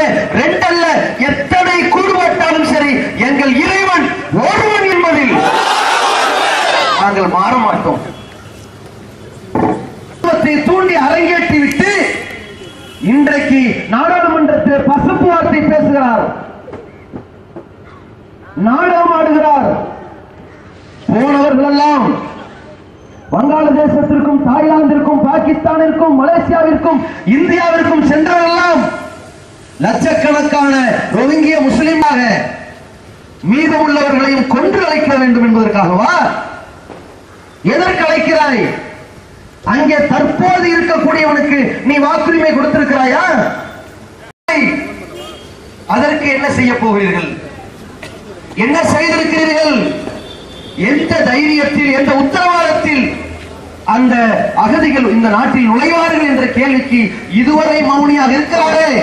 ரெண்டல்ல எத்தனை கூடுபட்டாலும் சரி எங்கள் இறைவன் ஒருவன் என்பதில் நாங்கள் மாற மாட்டோம் குடும்பத்தை தூண்டி அரங்கேற்றி விட்டு இன்றைக்கு நாடாளுமன்றத்தில் பசுப்பு வார்த்தை பேசுகிறார் நாடகம் ஆடுகிறார் போனவர்கள் எல்லாம் வங்காளதேசத்திற்கும் தாய்லாந்திற்கும் பாகிஸ்தானிற்கும் மலேசியாவிற்கும் இந்தியாவிற்கும் சென்றவரெல்லாம் லட்சக்கணக்கான ரோஹிங்கிய முஸ்லிமாக மீதமுள்ளவர்களையும் கொன்று அழைக்க வேண்டும் என்பதற்காகவா எதற்கு அழைக்கிறாய் அங்கே தற்போது இருக்கக்கூடியவனுக்கு நீ வாக்குரிமை கொடுத்திருக்கிறாயா அதற்கு என்ன செய்ய போகிறீர்கள் என்ன செய்திருக்கிறீர்கள் எந்த தைரியத்தில் எந்த உத்தரவாதத்தில் அந்த அகதிகள் இந்த நாட்டில் நுழைவார்கள் என்ற கேள்விக்கு இதுவரை மௌனியாக இருக்கிறாரே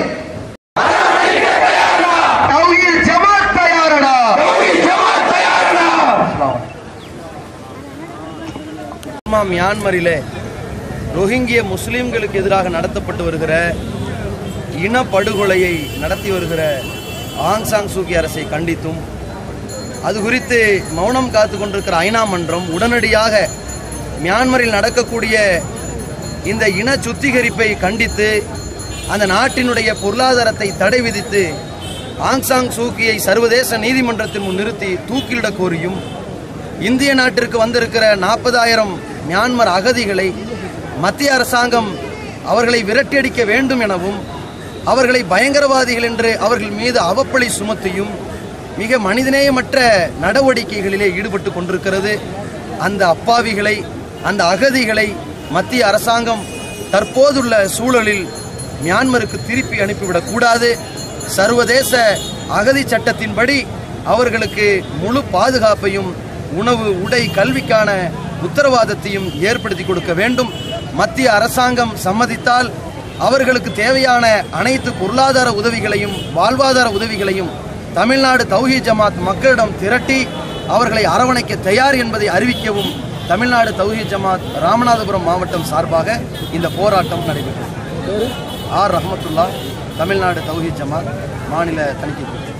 தௌஹீத் ஜமாத் தயாரடா பர்மா மியான்மரிலே ரோஹிங்கிய முஸ்லிம்களுக்கு எதிராக நடத்தப்பட்டு வருகிற இனப்படுகொலையை நடத்தி வருகிற ஆங் சாங் சூகி அரசை கண்டித்தும் அது குறித்து மௌனம் காத்து கொண்டிருக்கிற ஐநா மன்றம் உடனடியாக மியான்மரில் நடக்கக்கூடிய இந்த இன சுத்திகரிப்பை கண்டித்து அந்த நாட்டினுடைய பொருளாதாரத்தை தடை விதித்து ஆங் சாங் சூக்கியை சர்வதேச நீதிமன்றத்தின் முன் நிறுத்தி தூக்கிலிட கோரியும் இந்திய நாட்டிற்கு வந்திருக்கிற நாற்பதாயிரம் மியான்மர் அகதிகளை மத்திய அரசாங்கம் அவர்களை விரட்டியடிக்க வேண்டும் எனவும் அவர்களை பயங்கரவாதிகள் என்று அவர்கள் மீது அவப்பழி சுமத்தியும் மிக மனிதநேயமற்ற நடவடிக்கைகளிலே ஈடுபட்டு கொண்டிருக்கிறது அந்த அப்பாவிகளை அந்த அகதிகளை மத்திய அரசாங்கம் தற்போதுள்ள சூழலில் மியான்மருக்கு திருப்பி அனுப்பிவிடக் கூடாது சர்வதேச அகதி சட்டத்தின்படி அவர்களுக்கு முழு பாதுகாப்பையும் உணவு உடை கல்விக்கான உத்தரவாதத்தையும் ஏற்படுத்தி கொடுக்க வேண்டும் மத்திய அரசாங்கம் சம்மதித்தால் அவர்களுக்கு தேவையான அனைத்து பொருளாதார உதவிகளையும் வாழ்வாதார உதவிகளையும் தமிழ்நாடு தௌஹீத் ஜமாத் மக்களிடம் திரட்டி அவர்களை அரவணைக்க தயார் என்பதை அறிவிக்கவும் தமிழ்நாடு தௌஹீத் ஜமாத் ராமநாதபுரம் மாவட்டம் சார்பாக இந்த போராட்டம் நடைபெற்றது ஆர் ரஹமத்துல்லா தமிழ்நாடு தௌஹீத் ஜமாத் மாநில தணிக்கை